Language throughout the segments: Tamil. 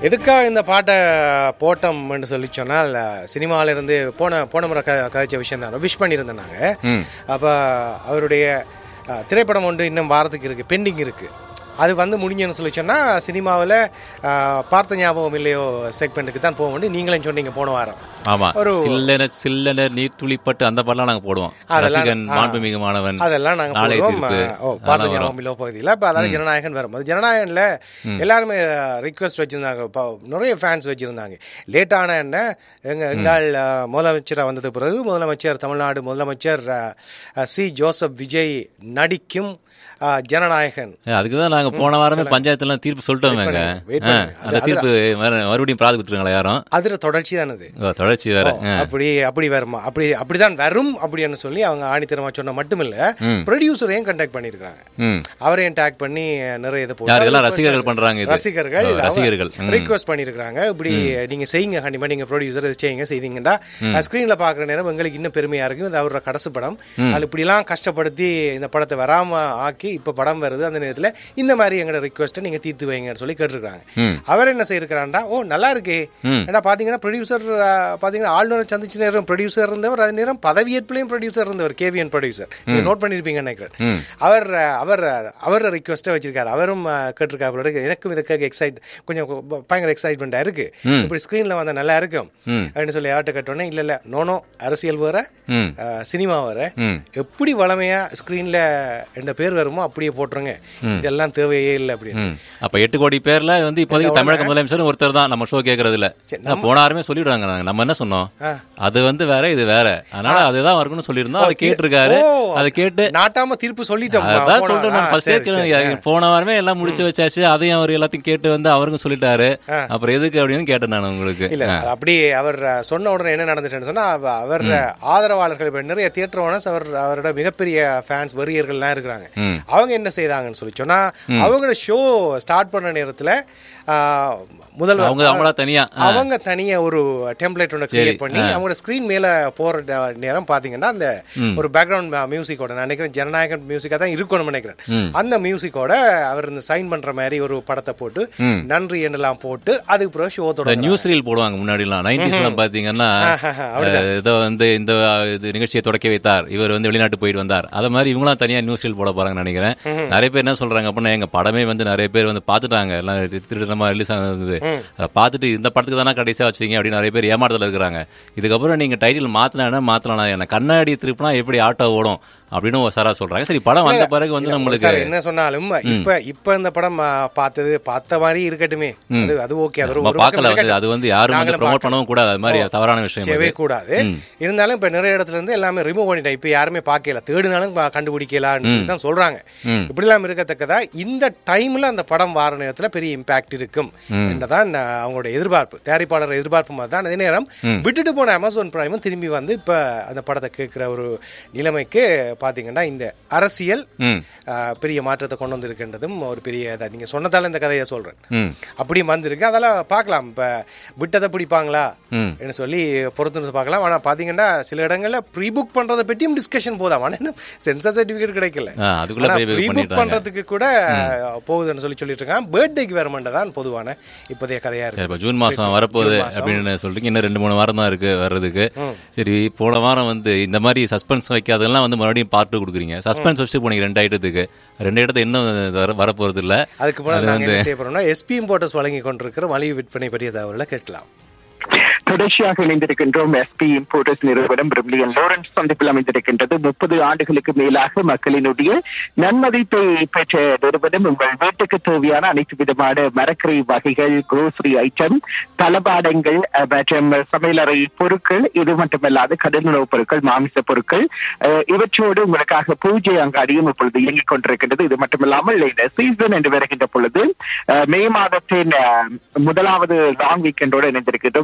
எதுக்காக இந்த பாட்டை போட்டோம்னு சொல்லி சொன்னால் சினிமால இருந்து போன போன முறை க கதைச்ச விஷயம் தான் விஷ் பண்ணியிருந்தோம் நாங்கள் ம் அப்போ அவருடைய அஹ், திரைப்படம் ஒன்று இன்னும் வாரத்துக்கு இருக்குது பெண்டிங் இருக்குது அது வந்து முடிஞ்சுன்னு சொல்லி சொன்னால் சினிமாவில் பார்த்த ஞாபகம் இல்லையோ செக்மெண்ட்டுக்கு தான் போக வேண்டிய நீங்களும் சொன்னீங்க போன வாரம் ஆமா ஒரு- சில்லென சில்லென நீர் துளிப்பட்டு அந்த பாடலாம் நாங்க போடுவோம் அதெல்லாம், ரசிகன் ஆ. மாண்புமிகு மாணவன் அதெல்லாம் நாங்கள் நாளைய போடுவோம் தீர்ப்பு. அஹ், ஓ பார்த்த அதெல்லாம் ஞாபகம் இல்லோ பகுதியில் இப்போ அதாவது ஜனநாயகன் வரும் அது ஜனநாயகனில் எல்லாருமே ரிக்வெஸ்ட் வச்சுருந்தாங்க இப்போ நிறைய ஃபேன்ஸ் வச்சுருந்தாங்க லேட்டான என்ன எங்கள் எங்கால் அஹ், முதலமைச்சராக வந்தது பிறகு முதலமைச்சர் தமிழ்நாடு முதலமைச்சர் அஹ், அஹ், சி ஜோசப் விஜய் நடிக்கும் அஹ், ஜனநாயகன் ஏ, அதுக்குதான் நாங்க போன வாரமே பஞ்சாயத்துல தீர்ப்பு சொல்லிட்டோமேங்க wait ஆ, பண்ணுங்க. அந்த தீர்ப்பு மறு- மறுபடியும் பிராது கொடுத்துருங்களா யாரும் அதில் தொடர்ச்சி தான் அது ஓ, தொடர்ச்சி வேற ஆ. அப்படி அப்படி வருமா அப்படி அப்படிதான் வரும் அப்படின்னு சொல்லி அவங்க ஆணித்தரமா சொன்ன மட்டுமில்ல ப்ரொடியூசரையும் கண்டாக்ட் பண்ணியிருக்காங்க ம் அவரையும் டேக் பண்ணி நிறைய இது யார் இதெல்லாம் request- ரசிகர்கள் பண்றாங்க இது ரசிகர்கள் ஓ, ரசிகர்கள் ம். ரிக்வெஸ்ட் பண்ணியிருக்காங்க இப்படி நீங்க செய்யுங்க கண்டிப்பா நீங்க ப்ரொடியூசர் இது செய்யுங்க செய்தீங்கன்னா ஸ்கிரீன்ல பாக்குற நேரம் எங்களுக்கு இன்னும் பெருமையா இருக்கும் இது அவரோட கடைசி படம் அது இப்படிலாம் கஷ்டப்படுத்தி இந்த படத்தை வராம ஆக்கி இப்ப படம் வருது அந்த நேரத்துல இந்த மாதிரி எங்களோட ரிக்வெஸ்ட்டை நீங்க தீர்த்து வைங்கன்னு சொல்லி கேட்டிருக்காங்க ம். அவர் என்ன செய்யிருக்கிறான்டா ஓ நல்லா இருக்கே ம். ஏன்னா பாத்தீங்கன்னா ப்ரொடியூசர் பாத்தீங்கன்னா ஆளுநர் சந்திச்ச நேரம் ப்ரொடியூசர் இருந்தவர் அதே நேரம் பதவியேற்புலையும் ப்ரொடியூசர் இருந்தவர் கேவிஎன் ப்ரொடியூசர் நீங்க நோட் பண்ணிருப்பீங்க நினைக்கிறேன் ம். அவர் அவர் அவர் ரிக்வெஸ்ட்டை வச்சிருக்காரு அவரும் கேட்டிருக்காரு போல இருக்கு எனக்கும் இதுக்காக எக்ஸைட் கொஞ்சம் கொ- பயங்கர எக்ஸைட்மெண்ட்டாக இருக்கு இப்படி ஸ்க்ரீனில் வந்தால் நல்லா இருக்கும் ம். அப்படின்னு சொல்லி யார்கிட்ட கேட்டோன்னே இல்லை இல்லை நோனோ அரசியல் வேற ம் அஹ், சினிமா வேற ம் எப்படி வளமையா ஸ்க்ரீன்ல என்ன பேர் வருமோ அப்படியே போட்டுருங்க இதெல்லாம் தேவையே இல்லை அப்படின்னு ம். அப்ப எட்டு கோடி பேர்ல வந்து இப்போதைக்கு தமிழக முதலமைச்சர் ஒருத்தர் தான் நம்ம ஷோ கேக்குறதுல போனாருமே சொல்லிடுவாங்க நாங்க நம்ம என்ன சொன்னோம் ஆ. அது வந்து வேற இது வேற அதனால அதுதான் வரும்னு சொல்லியிருந்தோம் அதை கேட்டிருக்காரு ஓ, அதை கேட்டு நாட்டாம தீர்ப்பு சொல்லிட்டோம் அதான் சொல்றேன் நான் ஃபர்ஸ்டே போன வாரமே எல்லாம் முடிச்சு வச்சாச்சு அதையும் அவர் எல்லாத்தையும் கேட்டு வந்து அவருக்கும் சொல்லிட்டாரு அப்புறம் எதுக்கு அப்படின்னு கேட்டேன் நான் உங்களுக்கு இல்ல அது அப்படி அவர் அஹ், சொன்ன உடனே என்ன நடந்துச்சுன்னு சொன்னா அவ- அவர் ஆதரவாளர்கள் இப்ப நிறைய தியேட்டர் ஓனர்ஸ் அவர் அவரோட மிகப்பெரிய ஃபேன்ஸ் வெறியர்கள்லாம் இருக்கிறாங்க ம். அவங்க என்ன செய்தாங்கன்னு சொல்லி சொன்னா அவங்க ஷோ ஸ்டார்ட் பண்ண நேரத்துல ஆஹ், முதல்வர் அவங்க அவங்களா தனியா ஆ. அவங்க தனியா ஒரு டெம்ப்ளேட் ஒன்று கிரியேட் பண்ணி அவங்களோட ஸ்கிரீன் மேல போற நே- நேரம் பாத்தீங்கன்னா அந்த ஒரு பேக்ரவுண்ட் மியூசிக்கோட நான் நினைக்கிறேன் ஜனநாயகன் மியூசிக்கா தான் இருக்கணும்னு நினைக்கிறேன் அந்த மியூசிக்கோட அவர் இந்த சைன் பண்ற மாதிரி ஒரு படத்தை போட்டு நன்றி என்னெல்லாம் போட்டு அதுக்கு பிறகு ஷோ இந்த தொடங்க நியூஸ் ரீல் போடுவாங்க முன்னாடி எல்லாம் நைன்டிஸ் எல்லாம் பாத்தீங்கன்னா அஹ், ஏதோ வந்து இந்த அஹ், இது நிகழ்ச்சியை தொடக்கி வைத்தார் இவர் வந்து வெளிநாட்டு போயிட்டு வந்தார் அத மாதிரி இவங்களாம் தனியா நியூஸ் ரீல் போட போறாங்கன்னு நினைக்கிறேன் நிறைய பேர் என்ன சொல்றாங்க அப்படின்னா எங்க படமே வந்து நிறைய பேர் வந்து பாத்துட்டாங்க எல்லாம் தி- திருடமா ரிலீஸ் ஆனது அதை பார்த்துட்டு இந்த படத்துக்கு தானே கடைசியா வச்சீங்க அப்படின்னு நிறைய பேர் ஏமாற்றத்துல இருக்கிறாங்க இதுக்கப்புறம் நீங்க டைட்டில் மாத்தினா மாத்தலாம் என்ன கண்ணாடி திருப்பினா எப்படி ஆட்டோ ஓடும் அப்படின்னு ஒரு சாரா சொல்றாங்க சரி படம் வந்த பிறகு வந்து நம்மளுக்கு சார் என்ன சொன்னாலும் இப்ப இப்ப இந்த படம் ஆ, பார்த்தது பார்த்த மாதிரி இருக்கட்டுமே அது அது ஓகே அது ஒரு நம்ம ஒரு பார்க்கல பக்கம் வந்து இருக்கட்டும். அது வந்து யாரும் வந்து நாங்களும் ப்ரோமோட் பண்ணவும் கூடாது அது மாதிரி தவறான விஷயம் அது. செய்யவே கூடாது இருந்தாலும் இப்ப நிறைய இடத்துல இருந்து எல்லாமே ரிமூவ் பண்ணிட்டேன் இப்ப யாருமே பார்க்கல தேடினாலும் பா- கண்டுபிடிக்கலாம்னு சொல்லி தான் சொல்றாங்க இப்படி எல்லாம் இருக்கத்தக்கதா இந்த டைம்ல அந்த படம் வார நேரத்துல பெரிய இம்பாக்ட் இருக்கும் என்றதான் ஆ, அவங்களோட எதிர்பார்ப்பு தயாரிப்பாளர் எதிர்பார்ப்பு மாதிரி தான் அதே நேரம் விட்டுட்டு போன அமேசான் பிரைமும் திரும்பி வந்து இப்ப அந்த படத்தை கேட்கிற ஒரு நிலைமைக்கு பாத்தீங்கன்னா இந்த அரசியல் ம் ஆ, பெரிய மாற்றத்தை கொண்டு வந்திருக்கின்றதும் ஒரு பெரிய இதா நீங்க சொன்னதால இந்த கதையை சொல்றேன் ம் அப்படியும் வந்திருக்கு அதெல்லாம் பார்க்கலாம் இப்ப விட்டதை பிடிப்பாங்களா ம். என்று சொல்லி பொறுத்து இருந்து பார்க்கலாம் ஆனா பாத்தீங்கன்னா சில இடங்கள்ல ப்ரீ புக் பண்றதை பற்றியும் டிஸ்கஷன் போதாம் ஆனா இன்னும் சென்சார் சர்டிபிகேட் கிடைக்கல ஆ, அதுக்குள்ள ஆனா ப்ரீ புக் ப்ரீ புக் பண்ணிட்டாங்க பண்றதுக்கு கூட போகுதுன்னு சொல்லி சொல்லிட்டு இருக்காங்க பர்த்டேக்கு வேற தான் பொதுவான இப்போதைய கதையா சரி இருக்கு இப்போ ஜூன் மாசம் வரப்போகுது அப்படின்னு சொல்றீங்க இன்னும் ரெண்டு மூணு வாரம் தான் இருக்கு வர்றதுக்கு சரி போன வாரம் வந்து இந்த மாதிரி சஸ்பென்ஸ் வைக்காதெல்லாம் வந்து மறுபடியும் பார்ட் கொடுக்குறீங்க சஸ்பென்ஸ் வச்சுட்டு போனீங்க ரெண்டு ஐட்டத்துக்கு ரெண்டு இடத்த இன்னும் வர வரப்போறது இல்ல அதுக்கு முன்னாடி நாங்க என்ன செய்ய போறோம்னா எஸ்பி இம்போர்ட்டர்ஸ் வழங்கி கொண்டிருக்கிற மலிவு விற்பனை பற்றிய தகவலை கேட்கலாம் தொடர்ச்சியாக இணைந்திருக்கின்றோம் எஸ்பி இம்போர்ட்டர்ஸ் நிறுவனம் பிரிமிலியன் லோரன்ஸ் சந்திப்பில் அமைந்திருக்கின்றது முப்பது ஆண்டுகளுக்கு மேலாக மக்களினுடைய நன்மதிப்பை பெற்ற நிறுவனம் உங்கள் வீட்டுக்கு தேவையான அனைத்து விதமான மரக்கறி வகைகள் குரோசரி ஐட்டம் தளபாடங்கள் அஹ், மற்றும் சமையலறை பொருட்கள் இது மட்டுமல்லாது கடல் உணவுப் பொருட்கள் மாமிச பொருட்கள் அஹ், இவற்றோடு உங்களுக்காக பூஜை அங்காடியும் இப்பொழுது இயங்கிக் கொண்டிருக்கின்றது இது மட்டுமில்லாமல் இந்த சீசன் என்று வருகின்ற பொழுது அஹ், மே மாதத்தின் அஹ், முதலாவது லாங் வீக்கெண்டோடு இணைந்திருக்கின்றோம் இந்த கோடை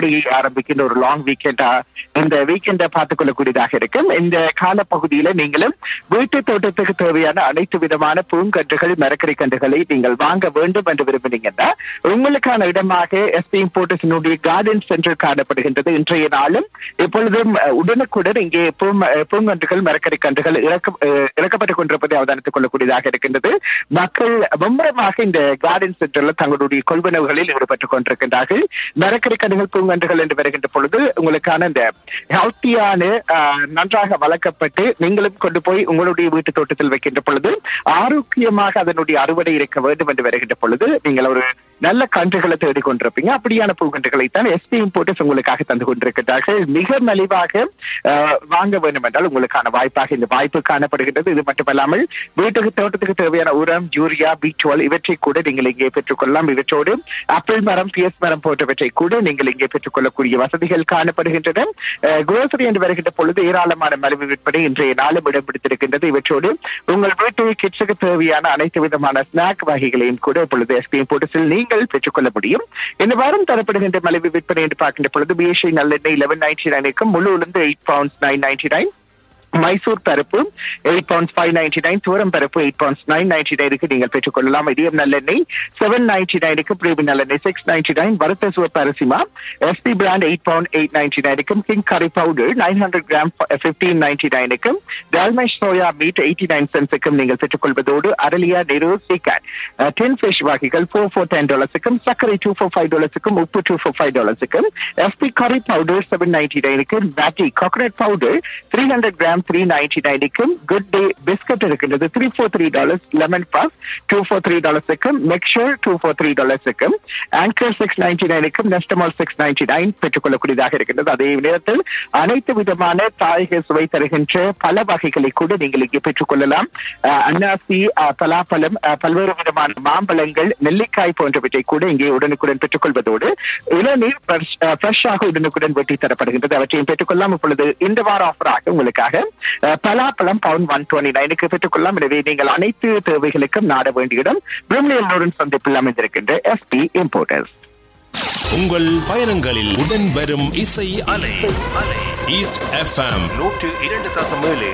கோடையை ஆரம்பிக்கின்ற ஒரு லாங் வீக்கெண்டா இந்த வீக்கெண்டை பார்த்துக் கொள்ளக்கூடியதாக இருக்கும் இந்த காலப்பகுதியில நீங்களும் வீட்டு தோட்டத்துக்கு தேவையான அனைத்து விதமான பூங்கன்றுகள் மரக்கறி கன்றுகளை நீங்கள் வாங்க வேண்டும் என்று விரும்பினீங்கன்னா உங்களுக்கான இடமாக எஸ்பி இம்போர்ட்டர்ஸினுடைய கார்டன் சென்டர் காணப்படுகின்றது இன்றைய நாளும் எப்பொழுதும் அஹ், உடனுக்குடன் இங்கே பூம்- அஹ், பூங்கன்றுகள் மரக்கறி கன்றுகள் இறக்க அஹ், இறக்கப்பட்டுக் கொண்டிருப்பதை அவதானித்துக் கொள்ளக்கூடியதாக இருக்கின்றது மக்கள் மும்முரமாக இந்த கார்டன் சென்டர்ல தங்களுடைய கொள்வனவுகளில் ஈடுபட்டுக் கொண்டிருக்கின்றார்கள் மரக்கறி கன்றுகள் பூங்கன்றுகள் என்று வருகின்ற பொழுது உங்களுக்கான இந்த ஹெல்த்தியான நன்றாக வளர்க்கப்பட்டு நீங்களும் கொண்டு போய் உங்களுடைய வீட்டு தோட்டத்தில் வைக்கின்ற பொழுது ஆரோக்கியமாக அதனுடைய அறுவடை இருக்க வேண்டும் என்று வருகின்ற பொழுது நீங்கள் ஒரு நல்ல கன்றுகளை தேடிக் கொண்டிருப்பீங்க அப்படியான பூங்கன்றுகளை தான் எஸ்பி இம்போர்ட்டர்ஸ் உங்களுக்காக தந்து கொண்டிருக்கிறார்கள் மிக மலிவாக ஆஹ், வாங்க வேண்டும் என்றால் உங்களுக்கான வாய்ப்பாக இந்த வாய்ப்பு காணப்படுகின்றது இது மட்டுமல்லாமல் வீட்டுக்கு தோட்டத்துக்கு தேவையான உரம் யூரியா பீச்சுவல் இவற்றை கூட நீங்கள் இங்கே பெற்றுக்கொள்ளலாம் இவற்றோடு ஆப்பிள் மரம் பியஸ் மரம் போன்றவற்றை கூட நீங்கள் இங்கே பெற்றுக்கொள்ளக்கூடிய வசதிகள் காணப்படுகின்றன குரோசரி என்று வருகின்ற பொழுது ஏராளமான மலிவு விற்பனை இன்றைய நாளும் இடம் பிடித்திருக்கின்றது இவற்றோடு உங்கள் வீட்டு கிட்ஸுக்கு தேவையான அனைத்து விதமான ஸ்நாக் வகைகளையும் கூட இப்பொழுது எஸ்பிஎம் போட்டஸில் நீங்கள் பெற்றுக்கொள்ள முடியும் இந்த வாரம் தரப்படுகின்ற மலிவு விற்பனை என்று பார்க்கின்ற பொழுது பிஎஸ்ஐ நல்லெண்ணெய் லெவன் நைன்டி நைனுக்கும் முழு உளுந்து eight pounds nine ninety nine Mysore பருப்பு eight pounds five ninety nine தூரம் பருப்பு எயிட் பவுண்ட்ஸ் நைன் நைன்டி நைனுக்கு நீங்கள் பெற்றுக்கொள்ளலாம் இடியம் நல்லெண்ணெய் செவன் நைன்டி நைனுக்கு பிரேபி நல்லெண்ணெய் சிக்ஸ் நைன்டி நைன் வறுத்த சிவப்பு அரிசிமா SP brand eight pound eight ninety நைனுக்கும் king curry powder nine hundred gram fifteen ninety நைனுக்கும் டால்மைஷ் சோயா மீட் எயிட்டி நைன் சென்ஸுக்கும் நீங்கள் பெற்றுக்கொள்வதோடு அரலியா நெரு சீக்கட் டென் ஃபிஷ் வகைகள் ஃபோர் ஃபோர் டென் டாலர்ஸுக்கும் சர்க்கரை டூ ஃபோர் ஃபைவ் டாலர்ஸுக்கும் உப்பு டூ ஃபோர் ஃபைவ் டாலர்ஸுக்கும் SP curry powder seven ninety நைனுக்கு பேட்டி coconut powder three hundred gram three ninety நைனுக்கும் குட் டே பிஸ்கட் இருக்கின்றது three four three dollars lemon puff two four three டாலர்ஸுக்கும் மிக்சர் டூ ஃபோர் த்ரீ டாலர்ஸுக்கும் ஆங்கர் சிக்ஸ் நைன்டி நைனுக்கும் நெஸ்டமால் சிக்ஸ் நைன்டி நைன் பெற்றுக்கொள்ளக்கூடியதாக இருக்கின்றது அதே நேரத்தில் அனைத்து விதமான தாயக சுவை தருகின்ற பல வகைகளை கூட நீங்கள் இங்கே பெற்றுக்கொள்ளலாம் அஹ், அன்னாசி அஹ், பலாப்பழம் அஹ், பல்வேறு விதமான மாம்பழங்கள் நெல்லிக்காய் போன்றவற்றை கூட இங்கே உடனுக்குடன் பெற்றுக்கொள்வதோடு இளநீர் ஃப்ரெஷ்ஷாக உடனுக்குடன் வெட்டி தரப்படுகின்றது அவற்றையும் பெற்றுக்கொள்ளலாம் இப்பொழுது இந்த வார ஆஃபராக உங்களுக்காக அஹ், பலாப்பழம் பவுன் ஒன் டுவெண்ட்டி நைனுக்கு பெற்றுக்கொள்ளலாம் எனவே நீங்கள் அனைத்து தேவைகளுக்கும் நாட வேண்டிய இடம் பிரிமிலியன் லோரன்ஸ் சந்திப்பில் அமைந்திருக்கின்ற எஸ்பி இம்போர்ட்டர்ஸ் உங்கள் பயணங்களில் உடன் வரும் இசை அலை ஈஸ்ட் எஃப்எம் நூற்று இரண்டு தசம் ஏழு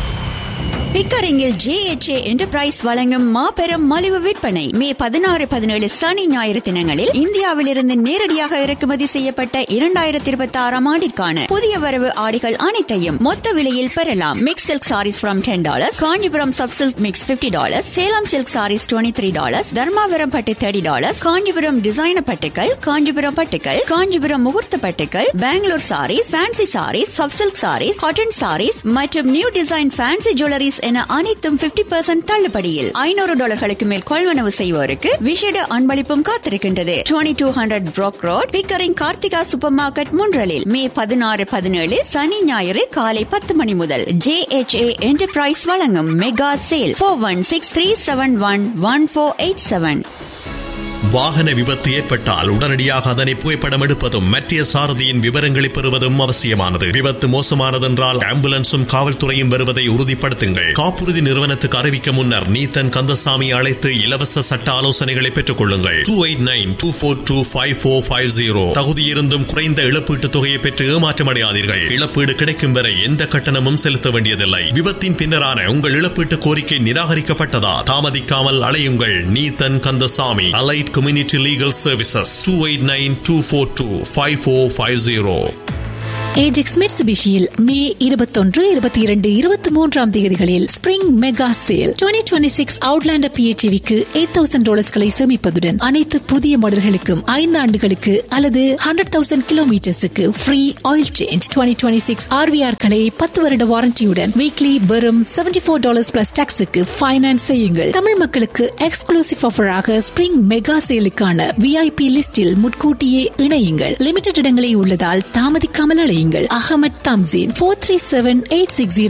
பிக்கரிங்கில் ஜேஎச்ஏ என்டர்பிரைஸ் வழங்கும் மாபெரும் மலிவு விற்பனை மே பதினாறு பதினேழு சனி ஞாயிறு தினங்களில் இந்தியாவிலிருந்து நேரடியாக இறக்குமதி செய்யப்பட்ட இரண்டாயிரத்தி இருபத்தி ஆறாம் ஆண்டிற்கான புதிய வரவு ஆடைகள் அனைத்தையும் மொத்த விலையில் பெறலாம் mix silk sarees from ten dollars Kanchipuram சப் silk mix fifty dollars Salem silk sarees twenty three dollars Dharmapuram பட்டு தேர்ட்டி டாலர்ஸ் காஞ்சிபுரம் டிசைனர் பட்டுக்கள் காஞ்சிபுரம் பட்டுக்கள் காஞ்சிபுரம் முகூர்த்த பட்டுக்கள் பெங்களூர் சாரீஸ் ஃபேன்சி சாரீஸ் சப் சில்க் சாரீஸ் காட்டன் சாரீஸ் மற்றும் நியூ டிசைன் ஃபேன்சி ஜுவல்லரிஸ் என அனைத்தும் 50% பர்சன்ட் தள்ளுபடியில் ஐநூறு டாலர்களுக்கு மேல் கொள்வனவு செய்வோருக்கு விசேட அன்பளிப்பும் காத்திருக்கின்றது twenty two hundred Brock road Pickering Karthika supermarket முன்றலில் மே பதினாறு பதினேழு சனி ஞாயிறு காலை பத்து மணி முதல் ஜே எச் ஏ என்டர்பிரைஸ் வழங்கும் mega sale four one six three seven one one four eight seven வாகன விபத்து ஏற்பட்டால் உடனடியாக அதனை புகைப்படம் எடுப்பதும் மற்ற சாரதியின் விவரங்களை பெறுவதும் அவசியமானது விபத்து மோசமானதென்றால் ஆம்புலன்ஸும் காவல்துறையும் வருவதை உறுதிப்படுத்துங்கள் காப்புறுதி நிறுவனத்துக்கு அறிவிக்க முன்னர் நீத்தன் கந்தசாமி அழைத்து இலவச சட்ட ஆலோசனைகளை பெற்றுக் கொள்ளுங்கள் two eight nine two four two five four five zero தகுதியிருந்தும் குறைந்த இழப்பீட்டுத் தொகையை பெற்று ஏமாற்றமடையாதீர்கள் இழப்பீடு கிடைக்கும் வரை எந்த கட்டணமும் செலுத்த வேண்டியதில்லை விபத்தின் பின்னரான உங்கள் இழப்பீட்டு கோரிக்கை நிராகரிக்கப்பட்டதா தாமதிக்காமல் அலையுங்கள் Neethan Kandasamy allied community legal services two eight nine two four two five four five zero Ajax மிட்சுபிஷியில் மே இருபத்தொன்று இருபத்தி இரண்டு இருபத்தி மூன்றாம் தேதிகளில் spring mega sale twenty twenty six Outlander பிஹெச்விக்கு எயிட் தௌசண்ட் டாலர்ஸ்களை சேமிப்பதுடன் அனைத்து புதிய மாடல்களுக்கும் ஐந்து ஆண்டுகளுக்கு அல்லது ஹண்ட்ரட் தௌசண்ட் கிலோமீட்டர்ஸுக்கு free oil change twenty twenty six ஆர்விஆர்களை பத்து வருட வாரண்டியுடன் வீக்லி வெறும் செவன்டி ஃபோர் டாலர்ஸ் பிளஸ் டாக்ஸுக்கு ஃபைனான்ஸ் செய்யுங்கள் தமிழ் மக்களுக்கு எக்ஸ்க்ளூசிவ் ஆஃபராக ஸ்பிரிங் மெகா சேலுக்கான விஐபி லிஸ்டில் முன்கூட்டியே இணையுங்கள் லிமிடெட் இடங்களே உள்ளதால் தாமதிக்காமல் அழையுங்கள் Ahmed Thamseen four three seven eight six